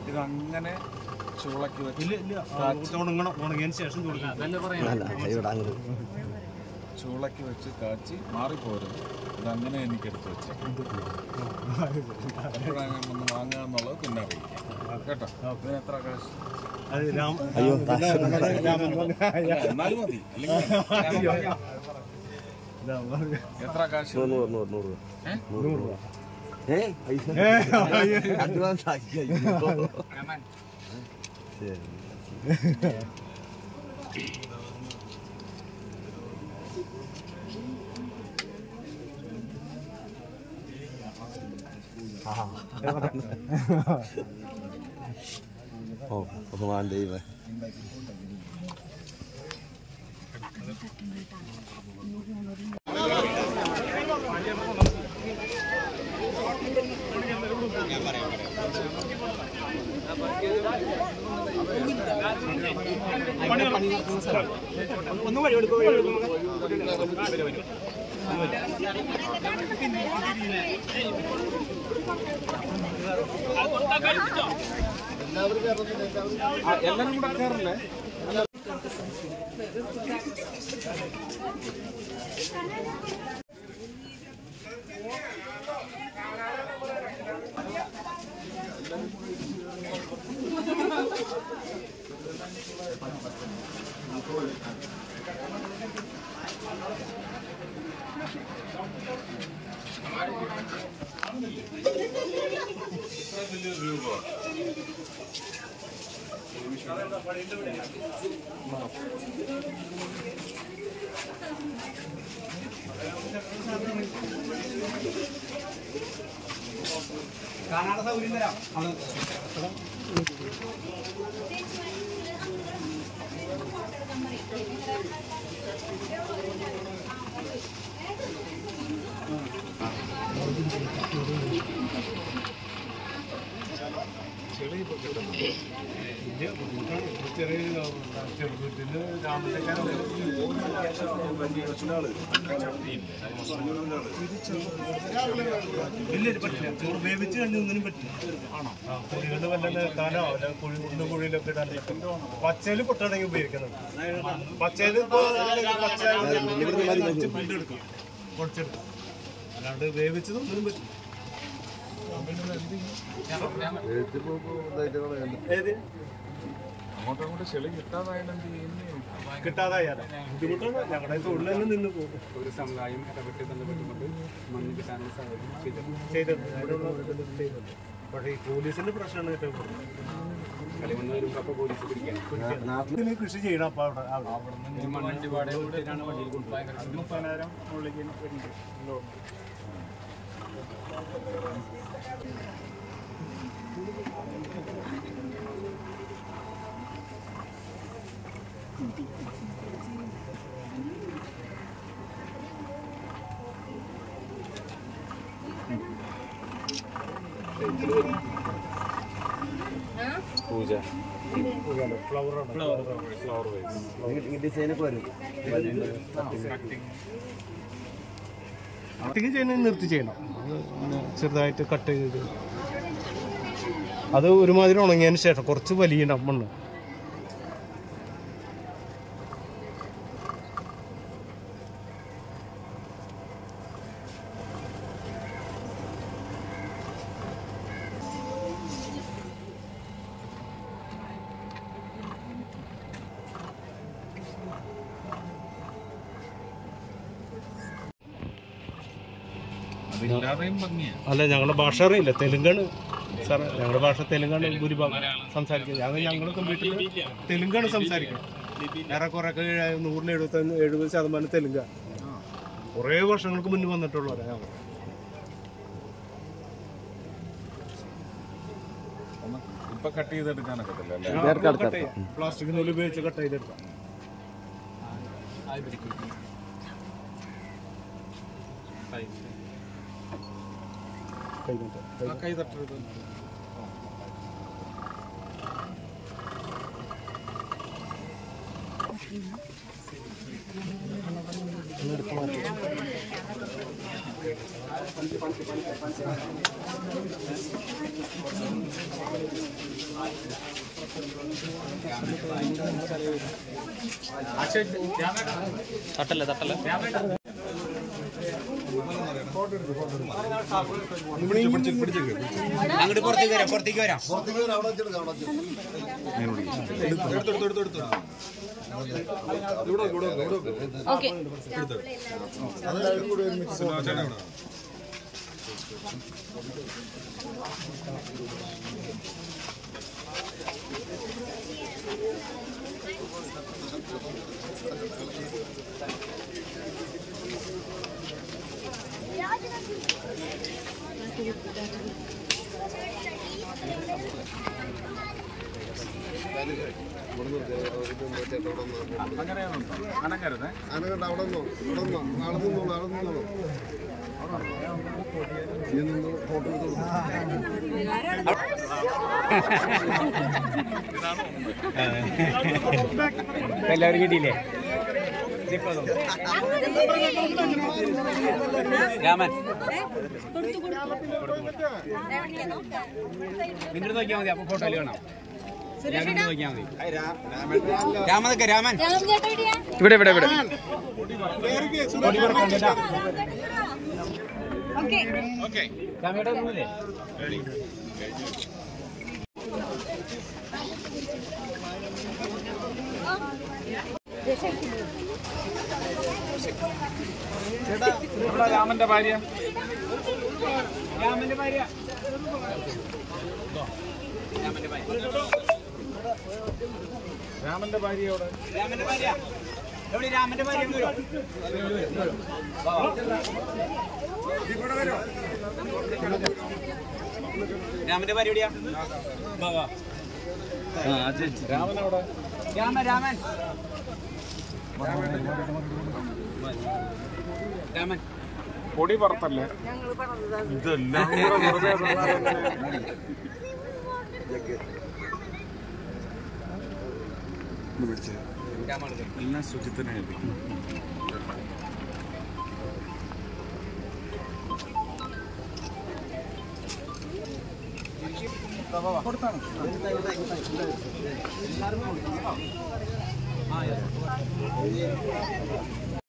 ഇതങ്ങനെ ചൂളക്കി വെച്ച് ഇല്ല ഇല്ല ആ, കുറച്ച് ഉണങ്ങണം ഉണങ്ങിയതിന് ശേഷം കൊടുക്കണം അല്ല ഇവിടെ അങ്ങനെ ചൂളക്കി വെച്ച് കാച്ചി മാറിപ്പോരുത് ഇതങ്ങനെ എനിക്ക് എടുത്ത് വെച്ചേക്കാം എപ്പോഴാണ് ഞാൻ വന്ന് വാങ്ങുക എന്നുള്ളത് പിന്നെ അറിയിക്കാം കേട്ടോ ഇതിന് എത്ര കാശ് അത് രാം അയ്യോ പിന്നെ നമ്മുടെ രാമൻ പറഞ്ഞ- അല്ല, എന്നാലും മതി അല്ലെങ്കിൽ ഇതാ പറഞ്ഞ. എത്ര കാശ് നൂറ് നൂറ് നൂറ് രൂപ ഏ? നൂറ് രൂപ ഏ പൈസ അഡ്വാൻസ് ആക്കി അയ്യോ. ശരി ഓ ബഹുമാൻ ദൈവം എല്ലാരും കൂടെ കയറല്ലേ വലിയ ബുദ്ധിമുട്ടാണ്. ഇപ്പൊ ചെറിയ ചെറുപ്പത്തിന് രാമത്തേക്കാണ് ഇല്ല ഇത് പറ്റില്ല ചോറ് വേവിച്ച് കഴിഞ്ഞ് ഒന്നിനും പറ്റില്ല ആണോ കുഴികളുടെ വല്ല നേർക്കാനോ അല്ല കുഴി കുണ്ടും കുഴിയിലൊക്കെ ഇടാൻ പറ്റും പച്ചയിൽ പൊട്ടാണെങ്കിൽ ഉപയോഗിക്കുന്നത് പച്ചയിൽ ഇപ്പൊ പച്ച പിണ്ടെടുക്കും കുറച്ചെടുക്കും അല്ലാണ്ട് വേവിച്ചത് ഒന്നിനും പറ്റില്ല ഏത് അങ്ങോട്ടും അങ്ങോട്ടും ചെളി കിട്ടാതായാലും എന്ത് ചെയ്യുന്നു കിട്ടാതായാലോ ബുദ്ധിമുട്ടാണ് ഞങ്ങളുടെ തൊഴിൽ തന്നെ നിന്ന് പോകും ഒരു സമുദായം ഇടപെട്ട് ബന്ധപ്പെട്ടുകൊണ്ട് മണ്ണ് കിട്ടാനുള്ള സാഹചര്യം ചെയ്തിട്ടുണ്ട് ചെയ്തിട്ടുണ്ട് അതിനുള്ള ചെയ്തിട്ടുണ്ട് പക്ഷേ ഈ പോലീസിന്റെ പ്രശ്നമാണ് ഏറ്റവും കൂടുതൽ കളിമണ്ണ് വരുമ്പോൾ അപ്പോൾ പോലീസ് പിടിക്കാൻ നാട്ടിൽ കൃഷി ചെയ്യണം അപ്പൊ അവിടെ അവിടെ ഈ മണ്ണിന്റെ പാടെ കൂട്ടിയിട്ടാണ് വണ്ടിയിൽ കൊണ്ടുപോയത് മുപ്പതിനായിരം ഉള്ളിലേക്ക് വരുന്നുണ്ട് പൂജ ഫ്ലവറാണ് ഫ്ലവർ ഈ ഡിസൈനൊക്കെ വരും കട്ടിങ് ചെയ്യുന്നത് നിർത്തി ചെയ്യണം അത് പിന്നെ ചെറുതായിട്ട് കട്ട് ചെയ്ത് അത് ഒരുമാതിരി ഉണങ്ങിയതിന് ശേഷം കുറച്ച് വലിയ മണ്ണ് അതില്ലാതെയും ഭംഗിയാണ് അല്ല ഞങ്ങളുടെ ഭാഷ അറിയില്ല തെലുങ്കാണ് സാറേ ഞങ്ങളുടെ ഭാഷ തെലുങ്കാണ് ഭൂരിഭാഗം സംസാരിക്കുന്നത് ഞങ്ങൾ ഞങ്ങൾ കമ്പ്യൂട്ടറിൽ തെലുങ്കാണ് സംസാരിക്കുന്നത് ഏറെക്കുറെ ഒക്കെ നൂറിന് എഴുപത്തി എഴുപത് ശതമാനം തെലുങ്കാണ് കുറേ വർഷങ്ങൾക്ക് മുന്നേ വന്നിട്ടുള്ളവരാണ് ഞങ്ങൾ ഒന്ന് ഇപ്പൊ കട്ട് ചെയ്തെടുക്കാനൊക്കത്തില്ല അല്ലേ ഇതെടുക്കാം, എടുക്കാം. പ്ലാസ്റ്റിക് നൂല് ഉപയോഗിച്ച് കട്ട് ചെയ്തെടുക്കാം കൈകൊണ്ട് ആ കൈ തട്ടരുത് ആ തട്ടല്ലേ തട്ടല്ലേ അങ്ങോട്ട് പുറത്തേക്ക് വരാം പുറത്തേക്ക് വരാം ഓക്കെ അങ്ങനെയാണുണ്ടോ അനങ്ങരുതേ അനങ്ങണ്ട അവിടെ നിന്നോ ഇവിടെ നിന്നോ അവിടെ നിന്നോളൂ അവിടെ നിന്നോളൂ നീ നിന്ന് ഫോട്ടോ എടുത്തോളൂ എല്ലാവരും കിട്ടിയില്ലേ രാമൻ നിങ്ങൾ നോക്കിയാൽ മതി അപ്പൊ ഫോട്ടോയിൽ കാണാം ഞാൻ നോക്കിയാൽ മതി രാമൻ നിൽക്ക രാമൻ ഇവിടെ ഇവിടെ ഇവിടെ ഓക്കെ രാമയുടെ ഒന്നുമില്ലേ ഇവിടെ രാമന്റെ ഭാര്യ രാമന്റെ ഭാര്യ രാമന്റെ ഭാര്യ രാമന്റെ ഭാര്യയോടെ രാമന്റെ ഭാര്യ എവിടെ രാമന്റെ ഭാര്യ ഇങ്ങ് വരൂ. രാമന്റെ ഭാര്യ എവിടെയാ വാ, വാ. രാമനോടെ രാമൻ രാമൻ രാമൻ പൊടി പറത്തല്ലേ ഇതെല്ലാം കൂടെ വെറുതെ തന്നാലെങ്ങനെ? ഒന്ന് പിടിച്ചേ. രാമൻ എല്ലാം ശുചിത്വനായിരിക്കും ആ